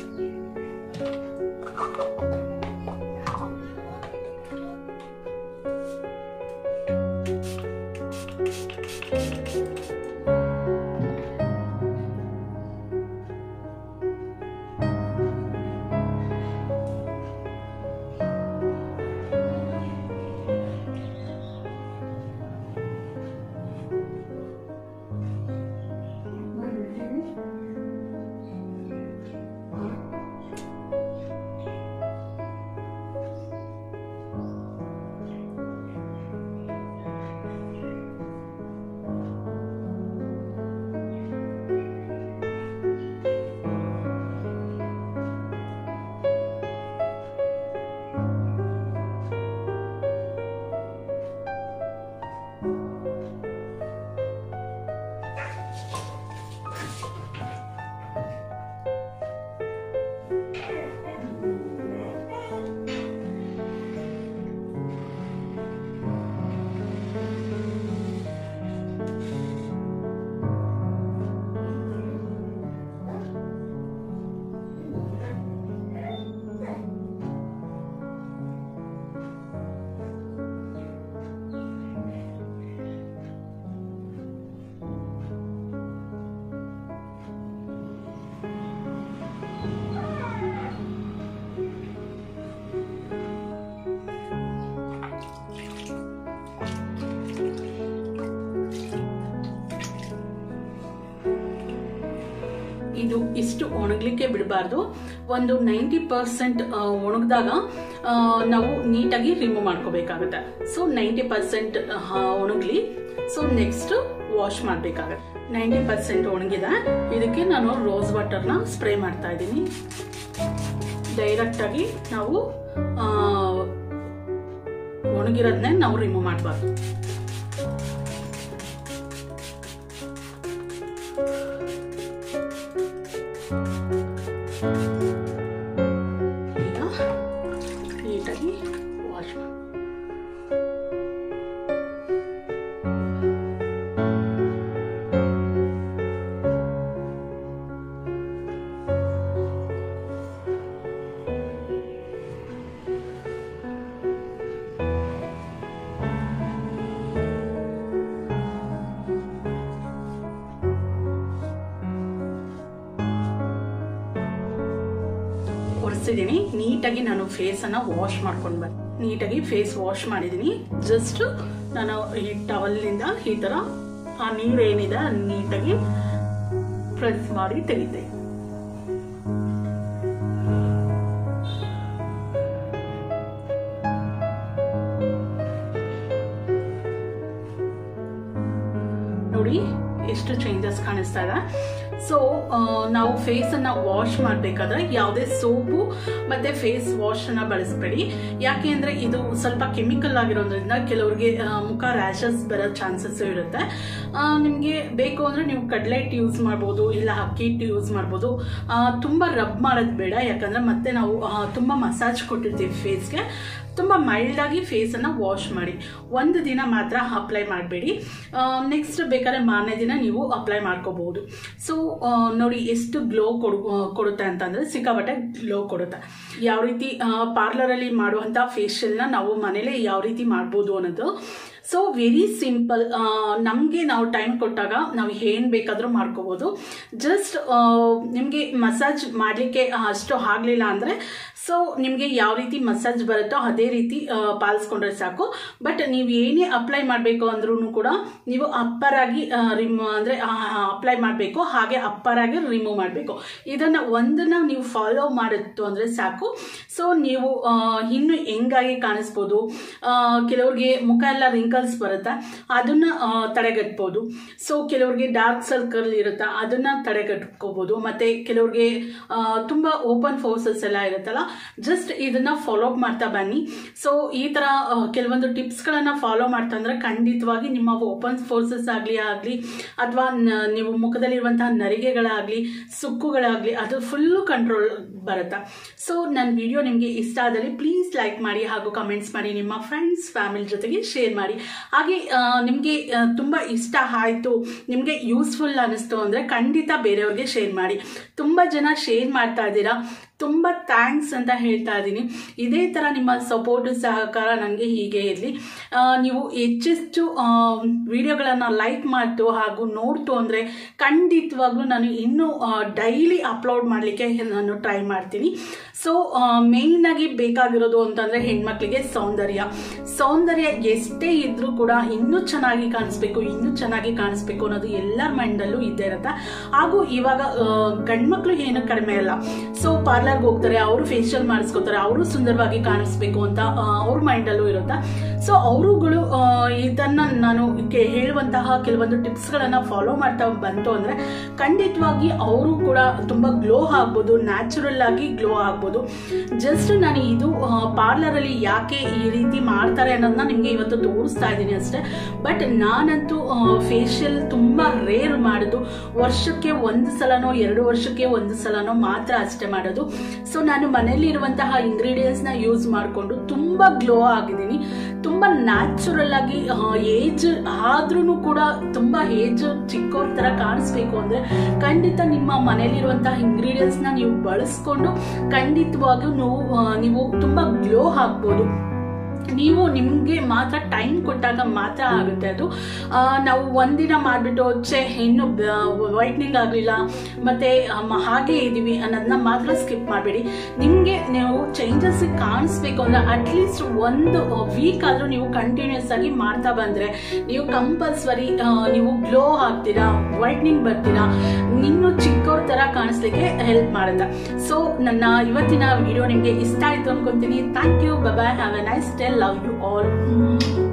ಇದು ಇಷ್ಟು ಒಣಗ್ಲಿಕ್ಕೆ ಬಿಡಬಾರ್ದು ಒಂದು ನೈಂಟಿ ಪರ್ಸೆಂಟ್ ಒಣಗಿದಾಗ ನಾವು ನೀಟಾಗಿ ರಿಮೂವ್ ಮಾಡ್ಕೋಬೇಕಾಗುತ್ತೆ ಸೊ ನೈಂಟಿ ಪರ್ಸೆಂಟ್ ಒಣಗ್ಲಿ ಸೊ ನೆಕ್ಸ್ಟ್ ವಾಶ್ ಮಾಡಬೇಕಾಗತ್ತೆ ನೈಂಟಿ ಪರ್ಸೆಂಟ್ ಒಣಗಿದೆ ಇದಕ್ಕೆ ನಾನು ರೋಸ್ ವಾಟರ್ನ ಸ್ಪ್ರೇ ಮಾಡ್ತಾ ಇದ್ದೀನಿ ಡೈರೆಕ್ಟಾಗಿ ನಾವು ಆ, ಒಣಗಿರೋದನ್ನೇ ನಾವು ರಿಮೂವ್ ಮಾಡಬಾರ್ದು ಈಗ ನೀಟಾಗಿ ವಾಶ್ ಮಾಡಿ ಒರೆಸಿದ್ದೀನಿ ನೀಟಾಗಿ ನಾನು ಫೇಸನ್ನು ವಾಶ್ ಮಾಡ್ಕೊಂಡು ಬಂದೆ ನೀಟಾಗಿ ಫೇಸ್ ವಾಶ್ ಮಾಡಿದ್ದೀನಿ ಜಸ್ಟ್ ನಾನು ಈ ಟವಲ್ನಿಂದ ಈ ಥರ ಆ ನೀರು ಏನಿದೆ ಅದ್ನ ನೀಟಾಗಿ ಪ್ರೆಸ್ ಮಾಡಿ ತೆಗಿತೆ ನೋಡಿ ಎಷ್ಟು ಚೇಂಜಸ್ ಕಾಣಿಸ್ತಾ ಇದೆ ಸೊ ನಾವು ಫೇಸನ್ನು ವಾಶ್ ಮಾಡಬೇಕಾದ್ರೆ ಯಾವುದೇ ಸೋಪು ಮತ್ತು ಫೇಸ್ ವಾಶನ್ನು ಬಳಸಬೇಡಿ ಯಾಕೆ ಅಂದರೆ ಇದು ಸ್ವಲ್ಪ ಕೆಮಿಕಲ್ ಆಗಿರೋದ್ರಿಂದ ಕೆಲವ್ರಿಗೆ ಆ, ಮುಖ ರ್ಯಾಷಸ್ ಬರೋ ಚಾನ್ಸಸ್ ಇರುತ್ತೆ ನಿಮಗೆ ಬೇಕು ಅಂದರೆ ನೀವು ಕಡ್ಲೆಟ್ ಯೂಸ್ ಮಾಡ್ಬೋದು ಇಲ್ಲ ಅಕ್ಕಿ ಹಿಟ್ಟು ಯೂಸ್ ಮಾಡ್ಬೋದು ಆ, ತುಂಬ ರಬ್ ಮಾಡೋದು ಬೇಡ ಯಾಕಂದರೆ ಮತ್ತೆ ನಾವು ಆ, ತುಂಬ ಮಸಾಜ್ ಕೊಟ್ಟಿರ್ತೀವಿ ಫೇಸ್ಗೆ ತುಂಬ ಮೈಲ್ಡಾಗಿ ಫೇಸನ್ನು ವಾಶ್ ಮಾಡಿ ಒಂದು ದಿನ ಮಾತ್ರ ಅಪ್ಲೈ ಮಾಡಬೇಡಿ ನೆಕ್ಸ್ಟ್ ಬೇಕಾದ್ರೆ ಮಾರನೇ ದಿನ ನೀವು ಅಪ್ಲೈ ಮಾಡ್ಕೋಬಹುದು ಸೊ ನೋಡಿ ಎಷ್ಟು ಗ್ಲೋ ಕೊಡು ಕೊಡುತ್ತೆ ಅಂತಂದರೆ ಸಿಕ್ಕಾಪಟ್ಟೆ ಗ್ಲೋ ಕೊಡುತ್ತೆ ಯಾವ ರೀತಿ ಪಾರ್ಲರಲ್ಲಿ ಮಾಡುವಂಥ ಫೇಶಿಯಲ್ನ ನಾವು ಮನೇಲೇ ಯಾವ ರೀತಿ ಮಾಡ್ಬೋದು ಅನ್ನೋದು ಸೊ ವೆರಿ ಸಿಂಪಲ್ ನಮಗೆ ನಾವು ಟೈಮ್ ಕೊಟ್ಟಾಗ ನಾವು ಏನು ಬೇಕಾದರೂ ಮಾಡ್ಕೋಬೋದು ಜಸ್ಟ್ ನಿಮಗೆ ಮಸಾಜ್ ಮಾಡಲಿಕ್ಕೆ ಅಷ್ಟು ಆಗಲಿಲ್ಲ ಅಂದರೆ ಸೊ ನಿಮಗೆ ಯಾವ ರೀತಿ ಮಸಾಜ್ ಬರುತ್ತೋ ಅದೇ ರೀತಿ ಆ, ಪಾಲಿಸ್ಕೊಂಡ್ರೆ ಸಾಕು ಬಟ್ ನೀವು ಏನೇ ಅಪ್ಲೈ ಮಾಡಬೇಕು ಅಂದ್ರೂ ಕೂಡ ನೀವು ಅಪ್ಪರಾಗಿ ರಿಮ್ ಅಂದರೆ ಅಪ್ಲೈ ಮಾಡಬೇಕು ಹಾಗೆ ಅಪ್ಪರಾಗಿ ರಿಮೂವ್ ಮಾಡಬೇಕು ಇದನ್ನು ಒಂದನ್ನು ನೀವು ಫಾಲೋ ಮಾಡಿತ್ತು ಅಂದರೆ ಸಾಕು ಸೊ ನೀವು ಆ, ಇನ್ನು ಹೆಂಗಾಗಿ ಕಾಣಿಸ್ಬೋದು ಆ, ಕೆಲವ್ರಿಗೆ ಮುಖ ಎಲ್ಲ ರಿಂಕಲ್ಸ್ ಬರುತ್ತೆ ಅದನ್ನ ಆ, ತಡೆಗಟ್ಬೋದು ಸೊ ಕೆಲವ್ರಿಗೆ ಡಾರ್ಕ್ ಸರ್ಕಲ್ ಇರುತ್ತೆ ಅದನ್ನ ತಡೆಗಟ್ಕೋಬೋದು ಮತ್ತೆ ಕೆಲವ್ರಿಗೆ ಆ, ತುಂಬಾ ಓಪನ್ ಫೋರ್ಸಸ್ ಎಲ್ಲ ಇರುತ್ತಲ್ಲ ಜಸ್ಟ್ ಇದನ್ನ ಫಾಲೋ ಅಪ್ ಮಾಡ್ತಾ ಬನ್ನಿ ಸೊ ಈ ತರ ಆ, ಕೆಲವೊಂದು ಟಿಪ್ಸ್ಗಳನ್ನ ಫಾಲೋ ಮಾಡ್ತಾ ಅಂದ್ರೆ ಖಂಡಿತವಾಗಿ ನಿಮ್ಮ ಓಪನ್ ಫೋರ್ಸಸ್ ಆಗಲಿ ಆಗಲಿ ಅಥವಾ ನೀವು ಮುಖದಲ್ಲಿರುವಂತಹ ನರಿಗೆಗಳಾಗಲಿ ಸುಕ್ಕುಗಳಾಗಲಿ ಅದು ಫುಲ್ಲು ಕಂಟ್ರೋಲ್ ಬರುತ್ತೆ ಸೊ ನನ್ನ ವಿಡಿಯೋ ನಿಮಗೆ ಇಷ್ಟ ಆದಲ್ಲಿ ಪ್ಲೀಸ್ ಲೈಕ್ ಮಾಡಿ ಹಾಗೂ ಕಮೆಂಟ್ಸ್ ಮಾಡಿ ನಿಮ್ಮ ಫ್ರೆಂಡ್ಸ್ ಫ್ಯಾಮಿಲಿ ಜೊತೆಗೆ ಶೇರ್ ಮಾಡಿ ಹಾಗೆ ನಿಮಗೆ ತುಂಬ ಇಷ್ಟ ಆಯಿತು ನಿಮಗೆ ಯೂಸ್ಫುಲ್ ಅನ್ನಿಸ್ತು ಅಂದರೆ ಖಂಡಿತ ಬೇರೆಯವ್ರಿಗೆ ಶೇರ್ ಮಾಡಿ ತುಂಬ ಜನ ಶೇರ್ ಮಾಡ್ತಾ ಇದ್ದೀರಾ ತುಂಬ ಥ್ಯಾಂಕ್ಸ್ ಅಂತ ಹೇಳ್ತಾ ಇದ್ದೀನಿ ಇದೇ ಥರ ನಿಮ್ಮ ಸಪೋರ್ಟ್ ಸಹಕಾರ ನನಗೆ ಹೀಗೆ ಇರಲಿ ನೀವು ಹೆಚ್ಚೆಚ್ಚು ವಿಡಿಯೋಗಳನ್ನು ಲೈಕ್ ಮಾಡ್ತು ಹಾಗೂ ನೋಡ್ತು ಅಂದರೆ ಖಂಡಿತವಾಗ್ಲೂ ನಾನು ಇನ್ನೂ ಡೈಲಿ ಅಪ್ಲೋಡ್ ಮಾಡಲಿಕ್ಕೆ ನಾನು ಟ್ರೈ ಮಾಡ್ತೀನಿ ಸೊ ಮೇಯ್ನಾಗಿ ಬೇಕಾಗಿರೋದು ಅಂತಂದರೆ ಹೆಣ್ಮಕ್ಳಿಗೆ ಸೌಂದರ್ಯ ಸೌಂದರ್ಯ ಎಷ್ಟೇ ಇದ್ರೂ ಕೂಡ ಇನ್ನೂ ಚೆನ್ನಾಗಿ ಕಾಣಿಸ್ಬೇಕು ಇನ್ನೂ ಚೆನ್ನಾಗಿ ಕಾಣಿಸ್ಬೇಕು ಅನ್ನೋದು ಎಲ್ಲರ ಮೈಂಡಲ್ಲೂ ಇದ್ದೇ ಇರುತ್ತೆ ಹಾಗೂ ಇವಾಗ ಗಂಡ್ಮಕ್ಳು ಏನು ಕಡಿಮೆ ಅಲ್ಲ ಸೊ ಪಾರ್ಲರ್ಗೆ ಹೋಗ್ತಾರೆ ಅವರು ಫೇಶಿಯಲ್ ಮಾಡಿಸ್ಕೋತಾರೆ ಅವರು ಸುಂದರವಾಗಿ ಕಾಣಿಸ್ಬೇಕು ಅಂತ ಆ, ಅವ್ರ ಮೈಂಡಲ್ಲೂ ಇರುತ್ತೆ ಸೊ ಅವರುಗಳು ಇದನ್ನ ನಾನು ಕೆ- ಹೇಳುವಂತಹ ಕೆಲವೊಂದು ಟಿಪ್ಸ್ಗಳನ್ನು ಫಾಲೋ ಮಾಡ್ತಾ ಬಂತು ಅಂದರೆ ಖಂಡಿತವಾಗಿ ಅವರು ಕೂಡ ತುಂಬ ಗ್ಲೋ ಆಗ್ಬೋದು ನ್ಯಾಚುರಲ್ ಆಗಿ ಗ್ಲೋ ಆಗ್ಬೋದು ಜಸ್ಟ್ ನಾನು ಇದು ಪಾರ್ಲರಲ್ಲಿ ಯಾಕೆ ಈ ರೀತಿ ಮಾಡ್ತಾರೆ ಅನ್ನೋದನ್ನ ನಿಮಗೆ ಇವತ್ತು ತೋರಿಸ್ತಾ ಇದ್ದೀನಿ ಅಷ್ಟೇ ಬಟ್ ನಾನಂತೂ ಫೇಶಿಯಲ್ ತುಂಬ ರೇರ್ ಮಾಡೋದು ವರ್ಷಕ್ಕೆ ಒಂದು ಸಲನೋ ಎರಡು ವರ್ಷಕ್ಕೆ ಒಂದು ಸಲನೋ ಮಾತ್ರ ಅಷ್ಟೇ ಮಾಡೋದು ಸೊ ನಾನು ಮನೆಯಲ್ಲಿರುವಂತಹ ಇಂಗ್ರೀಡಿಯೆಂಟ್ಸ್ನ ಯೂಸ್ ಮಾಡಿಕೊಂಡು ತುಂಬ ಗ್ಲೋ ಆಗಿದ್ದೀನಿ ತುಂಬ ನ್ಯಾಚುರಲ್ ಆಗಿ ಏಜ್ ಆದ್ರೂ ಕೂಡ ತುಂಬ ಏಜ್ ಚಿಕ್ಕವ್ರ ಥರ ಕಾಣಿಸ್ಬೇಕು ಅಂದರೆ ಖಂಡಿತ ನಿಮ್ಮ ಮನೆಯಲ್ಲಿರುವಂತಹ ಇಂಗ್ರೀಡಿಯೆಂಟ್ಸ್ನ ನೀವು ಬಳಸ್ಕೊಂಡು ಖಂಡಿತವಾಗಿಯೂ ನೀವು ಆ, ನೀವು ತುಂಬ ಗ್ಲೋ ಆಗ್ಬೋದು ನೀವು ನಿಮಗೆ ಮಾತ್ರ ಟೈಮ್ ಕೊಟ್ಟಾಗ ಮಾತ್ರ ಆಗುತ್ತೆ ಅದು ಆ, ನಾವು ಒಂದಿನ ಮಾಡಿಬಿಟ್ಟು ಛೇ ಇನ್ನು ವೈಟ್ನಿಂಗ್ ಆಗಲಿಲ್ಲ ಮತ್ತು ಹಾಗೆ ಇದ್ದೀವಿ ಅನ್ನೋದನ್ನ ಮಾತ್ರ ಸ್ಕಿಪ್ ಮಾಡಬೇಡಿ ನಿಮಗೆ ನೀವು ಚೇಂಜಸ್ ಕಾಣಿಸ್ಬೇಕು ಅಂದರೆ ಅಟ್ಲೀಸ್ಟ್ ಒಂದು ವೀಕ್ ಆದರೂ ನೀವು ಕಂಟಿನ್ಯೂಸ್ ಆಗಿ ಮಾಡ್ತಾ ಬಂದರೆ ನೀವು ಕಂಪಲ್ಸರಿ ನೀವು ಗ್ಲೋ ಆಗ್ತೀರಾ ವೈಟ್ನಿಂಗ್ ಬರ್ತೀರಾ ಇನ್ನೂ ಚಿಕ್ಕವ್ರ ಥರ ಕಾಣಿಸ್ಲಿಕ್ಕೆ ಹೆಲ್ಪ್ ಮಾಡುತ್ತೆ ಸೊ ನನ್ನ ಇವತ್ತಿನ ವಿಡಿಯೋ ನಿಮಗೆ ಇಷ್ಟ ಆಯಿತು ಅನ್ಕೊಂತೀನಿ thank you bye have a nice day love you all